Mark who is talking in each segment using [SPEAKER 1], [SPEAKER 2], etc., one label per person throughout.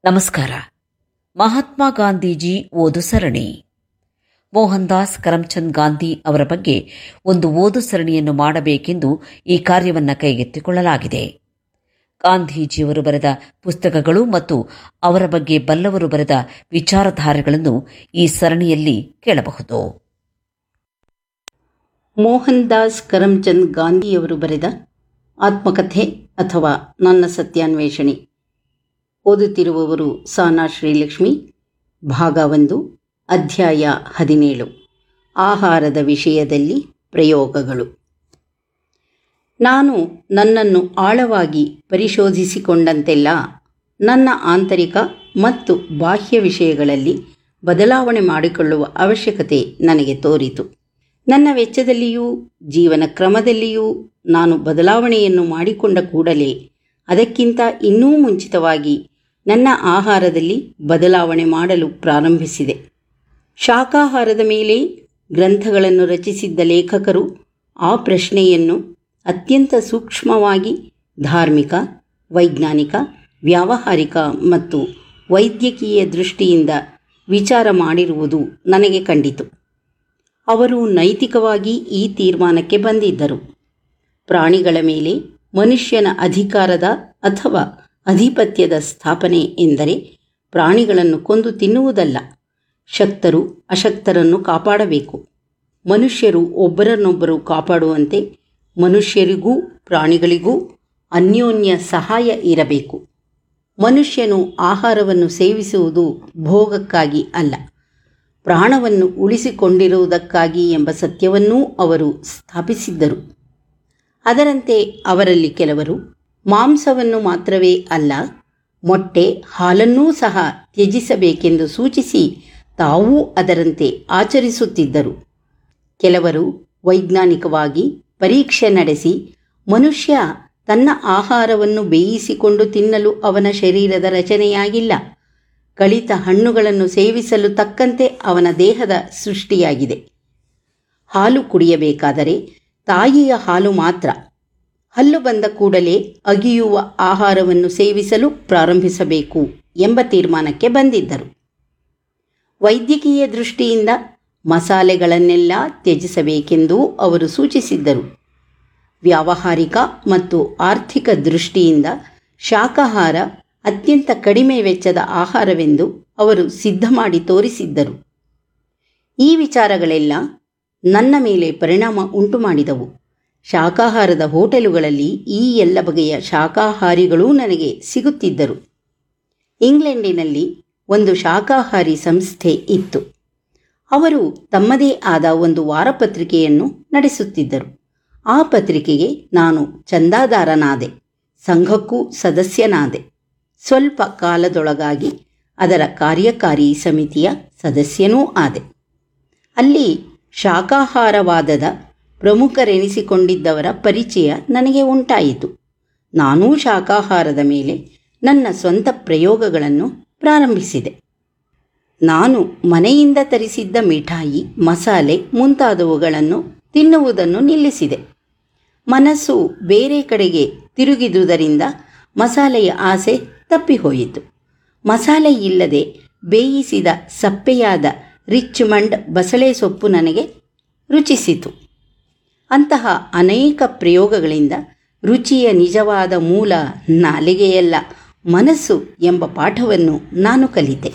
[SPEAKER 1] ನಮಸ್ಕಾರ ಮಹಾತ್ಮ ಗಾಂಧೀಜಿ ಓದು ಸರಣಿ ಮೋಹನ್ ದಾಸ್ ಕರಮ್ಚಂದ್ ಗಾಂಧಿ ಅವರ ಬಗ್ಗೆ ಒಂದು ಓದು ಸರಣಿಯನ್ನು ಮಾಡಬೇಕೆಂದು ಈ ಕಾರ್ಯವನ್ನು ಕೈಗೆತ್ತಿಕೊಳ್ಳಲಾಗಿದೆ ಗಾಂಧೀಜಿಯವರು ಬರೆದ ಪುಸ್ತಕಗಳು ಮತ್ತು ಅವರ ಬಗ್ಗೆ ಬಲ್ಲವರು ಬರೆದ ವಿಚಾರಧಾರೆಗಳನ್ನು ಈ ಸರಣಿಯಲ್ಲಿ ಕೇಳಬಹುದು
[SPEAKER 2] ಮೋಹನ್ ದಾಸ್ ಕರಮ್ಚಂದ್ ಗಾಂಧಿಯವರು ಬರೆದ ಆತ್ಮಕಥೆ ಅಥವಾ ನನ್ನ ಸತ್ಯಾನ್ವೇಷಣೆ ಓದುತ್ತಿರುವವರು ಸಾನಾ ಶ್ರೀಲಕ್ಷ್ಮಿ ಭಾಗ ಒಂದು ಅಧ್ಯಾಯ ಹದಿನೇಳು ಆಹಾರದ ವಿಷಯದಲ್ಲಿ ಪ್ರಯೋಗಗಳು ನಾನು ನನ್ನನ್ನು ಆಳವಾಗಿ ಪರಿಶೋಧಿಸಿಕೊಂಡಂತೆಲ್ಲ ನನ್ನ ಆಂತರಿಕ ಮತ್ತು ಬಾಹ್ಯ ವಿಷಯಗಳಲ್ಲಿ ಬದಲಾವಣೆ ಮಾಡಿಕೊಳ್ಳುವ ಅವಶ್ಯಕತೆ ನನಗೆ ತೋರಿತು ನನ್ನ ವೆಚ್ಚದಲ್ಲಿಯೂ ಜೀವನ ಕ್ರಮದಲ್ಲಿಯೂ ನಾನು ಬದಲಾವಣೆಯನ್ನು ಮಾಡಿಕೊಂಡ ಕೂಡಲೇ ಅದಕ್ಕಿಂತ ಇನ್ನೂ ಮುಂಚಿತವಾಗಿ ನನ್ನ ಆಹಾರದಲ್ಲಿ ಬದಲಾವಣೆ ಮಾಡಲು ಪ್ರಾರಂಭಿಸಿದೆ ಶಾಕಾಹಾರದ ಮೇಲೆ ಗ್ರಂಥಗಳನ್ನು ರಚಿಸಿದ್ದ ಲೇಖಕರು ಆ ಪ್ರಶ್ನೆಯನ್ನು ಅತ್ಯಂತ ಸೂಕ್ಷ್ಮವಾಗಿ ಧಾರ್ಮಿಕ ವೈಜ್ಞಾನಿಕ ವ್ಯಾವಹಾರಿಕ ಮತ್ತು ವೈದ್ಯಕೀಯ ದೃಷ್ಟಿಯಿಂದ ವಿಚಾರ ಮಾಡಿರುವುದು ನನಗೆ ಕಂಡಿತು ಅವರು ನೈತಿಕವಾಗಿ ಈ ತೀರ್ಮಾನಕ್ಕೆ ಬಂದಿದ್ದರು ಪ್ರಾಣಿಗಳ ಮೇಲೆ ಮನುಷ್ಯನ ಅಧಿಕಾರದ ಅಥವಾ ಅಧಿಪತ್ಯದ ಸ್ಥಾಪನೆ ಎಂದರೆ ಪ್ರಾಣಿಗಳನ್ನು ಕೊಂದು ತಿನ್ನುವುದಲ್ಲ ಶಕ್ತರು ಅಶಕ್ತರನ್ನು ಕಾಪಾಡಬೇಕು ಮನುಷ್ಯರು ಒಬ್ಬರನ್ನೊಬ್ಬರು ಕಾಪಾಡುವಂತೆ ಮನುಷ್ಯರಿಗೂ ಪ್ರಾಣಿಗಳಿಗೂ ಅನ್ಯೋನ್ಯ ಸಹಾಯ ಇರಬೇಕು ಮನುಷ್ಯನು ಆಹಾರವನ್ನು ಸೇವಿಸುವುದು ಭೋಗಕ್ಕಾಗಿ ಅಲ್ಲ ಪ್ರಾಣವನ್ನು ಉಳಿಸಿಕೊಂಡಿರುವುದಕ್ಕಾಗಿ ಎಂಬ ಸತ್ಯವನ್ನೂ ಅವರು ಸ್ಥಾಪಿಸಿದ್ದರು ಅದರಂತೆ ಅವರಲ್ಲಿ ಕೆಲವರು ಮಾಂಸವನ್ನು ಮಾತ್ರವೇ ಅಲ್ಲ ಮೊಟ್ಟೆ ಹಾಲನ್ನೂ ಸಹ ತ್ಯಜಿಸಬೇಕೆಂದು ಸೂಚಿಸಿ ತಾವೂ ಅದರಂತೆ ಆಚರಿಸುತ್ತಿದ್ದರು ಕೆಲವರು ವೈಜ್ಞಾನಿಕವಾಗಿ ಪರೀಕ್ಷೆ ನಡೆಸಿ ಮನುಷ್ಯ ತನ್ನ ಆಹಾರವನ್ನು ಬೇಯಿಸಿಕೊಂಡು ತಿನ್ನಲು ಅವನ ಶರೀರದ ರಚನೆಯಾಗಿಲ್ಲ ಕಳಿತ ಹಣ್ಣುಗಳನ್ನು ಸೇವಿಸಲು ತಕ್ಕಂತೆ ಅವನ ದೇಹದ ಸೃಷ್ಟಿಯಾಗಿದೆ ಹಾಲು ಕುಡಿಯಬೇಕಾದರೆ ತಾಯಿಯ ಹಾಲು ಮಾತ್ರ ಹಲ್ಲು ಬಂದ ಕೂಡಲೇ ಅಗಿಯುವ ಆಹಾರವನ್ನು ಸೇವಿಸಲು ಪ್ರಾರಂಭಿಸಬೇಕು ಎಂಬ ತೀರ್ಮಾನಕ್ಕೆ ಬಂದಿದ್ದರು ವೈದ್ಯಕೀಯ ದೃಷ್ಟಿಯಿಂದ ಮಸಾಲೆಗಳನ್ನೆಲ್ಲ ತ್ಯಜಿಸಬೇಕೆಂದೂ ಅವರು ಸೂಚಿಸಿದ್ದರು ವ್ಯಾವಹಾರಿಕ ಮತ್ತು ಆರ್ಥಿಕ ದೃಷ್ಟಿಯಿಂದ ಶಾಕಾಹಾರ ಅತ್ಯಂತ ಕಡಿಮೆ ವೆಚ್ಚದ ಆಹಾರವೆಂದು ಅವರು ಸಿದ್ಧ ಮಾಡಿ ತೋರಿಸಿದ್ದರು ಈ ವಿಚಾರಗಳೆಲ್ಲ ನನ್ನ ಮೇಲೆ ಪರಿಣಾಮ ಉಂಟು ಮಾಡಿದವು ಶಾಕಾಹಾರದ ಹೋಟೆಲುಗಳಲ್ಲಿ ಈ ಎಲ್ಲ ಬಗೆಯ ಶಾಕಾಹಾರಿಗಳೂ ನನಗೆ ಸಿಗುತ್ತಿದ್ದರು ಇಂಗ್ಲೆಂಡಿನಲ್ಲಿ ಒಂದು ಶಾಕಾಹಾರಿ ಸಂಸ್ಥೆ ಇತ್ತು ಅವರು ತಮ್ಮದೇ ಆದ ಒಂದು ವಾರಪತ್ರಿಕೆಯನ್ನು ನಡೆಸುತ್ತಿದ್ದರು ಆ ಪತ್ರಿಕೆಗೆ ನಾನು ಚಂದಾದಾರನಾದೆ ಸಂಘಕ್ಕೂ ಸದಸ್ಯನಾದೆ ಸ್ವಲ್ಪ ಕಾಲದೊಳಗಾಗಿ ಅದರ ಕಾರ್ಯಕಾರಿ ಸಮಿತಿಯ ಸದಸ್ಯನೂ ಆದೆ ಅಲ್ಲಿ ಶಾಕಾಹಾರವಾದದ ಪ್ರಮುಖರೆನಿಸಿಕೊಂಡಿದ್ದವರ ಪರಿಚಯ ನನಗೆ ಉಂಟಾಯಿತು ನಾನೂ ಶಾಕಾಹಾರದ ಮೇಲೆ ನನ್ನ ಸ್ವಂತ ಪ್ರಯೋಗಗಳನ್ನು ಪ್ರಾರಂಭಿಸಿದೆ ನಾನು ಮನೆಯಿಂದ ತರಿಸಿದ್ದ ಮಿಠಾಯಿ ಮಸಾಲೆ ಮುಂತಾದವುಗಳನ್ನು ತಿನ್ನುವುದನ್ನು ನಿಲ್ಲಿಸಿದೆ ಮನಸ್ಸು ಬೇರೆ ಕಡೆಗೆ ತಿರುಗಿದುದರಿಂದ ಮಸಾಲೆಯ ಆಸೆ ತಪ್ಪಿಹೋಯಿತು ಮಸಾಲೆ ಇಲ್ಲದೆ ಬೇಯಿಸಿದ ಸಪ್ಪೆಯಾದ ರಿಚ್ಮಂಡ್ ಬಸಳೆ ಸೊಪ್ಪು ನನಗೆ ರುಚಿಸಿತು ಅಂತಹ ಅನೇಕ ಪ್ರಯೋಗಗಳಿಂದ ರುಚಿಯ ನಿಜವಾದ ಮೂಲ ನಾಲಿಗೆಯಲ್ಲ ಮನಸ್ಸು ಎಂಬ ಪಾಠವನ್ನು ನಾನು ಕಲಿತೆ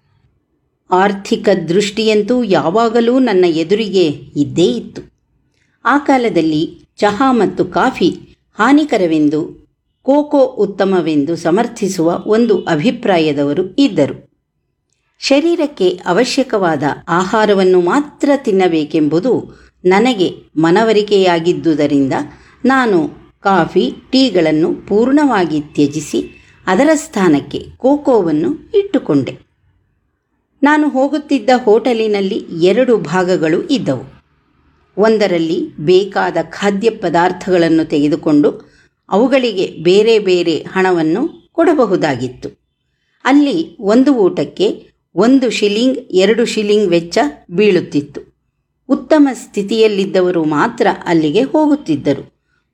[SPEAKER 2] ಆರ್ಥಿಕ ದೃಷ್ಟಿಯಂತೂ ಯಾವಾಗಲೂ ನನ್ನ ಎದುರಿಗೆ ಇದ್ದೇ ಇತ್ತು ಆ ಕಾಲದಲ್ಲಿ ಚಹಾ ಮತ್ತು ಕಾಫಿ ಹಾನಿಕರವೆಂದು ಕೋಕೋ ಉತ್ತಮವೆಂದು ಸಮರ್ಥಿಸುವ ಒಂದು ಅಭಿಪ್ರಾಯದವರು ಇದ್ದರು ಶರೀರಕ್ಕೆ ಅವಶ್ಯಕವಾದ ಆಹಾರವನ್ನು ಮಾತ್ರ ತಿನ್ನಬೇಕೆಂಬುದು ನನಗೆ ಮನವರಿಕೆಯಾಗಿದ್ದುದರಿಂದ ನಾನು ಕಾಫಿ ಟೀಗಳನ್ನು ಪೂರ್ಣವಾಗಿ ತ್ಯಜಿಸಿ ಅದರ ಸ್ಥಾನಕ್ಕೆ ಕೋಕೋವನ್ನು ಇಟ್ಟುಕೊಂಡೆ ನಾನು ಹೋಗುತ್ತಿದ್ದ ಹೋಟೆಲಿನಲ್ಲಿ ಎರಡು ಭಾಗಗಳು ಇದ್ದವು ಒಂದರಲ್ಲಿ ಬೇಕಾದ ಖಾದ್ಯ ಪದಾರ್ಥಗಳನ್ನು ತೆಗೆದುಕೊಂಡು ಅವುಗಳಿಗೆ ಬೇರೆ ಬೇರೆ ಹಣವನ್ನು ಕೊಡಬಹುದಾಗಿತ್ತು ಅಲ್ಲಿ ಒಂದು ಊಟಕ್ಕೆ ಒಂದು ಶಿಲಿಂಗ್ ಎರಡು ಶಿಲಿಂಗ್ ವೆಚ್ಚ ಬೀಳುತ್ತಿತ್ತು ಉತ್ತಮ ಸ್ಥಿತಿಯಲ್ಲಿದ್ದವರು ಮಾತ್ರ ಅಲ್ಲಿಗೆ ಹೋಗುತ್ತಿದ್ದರು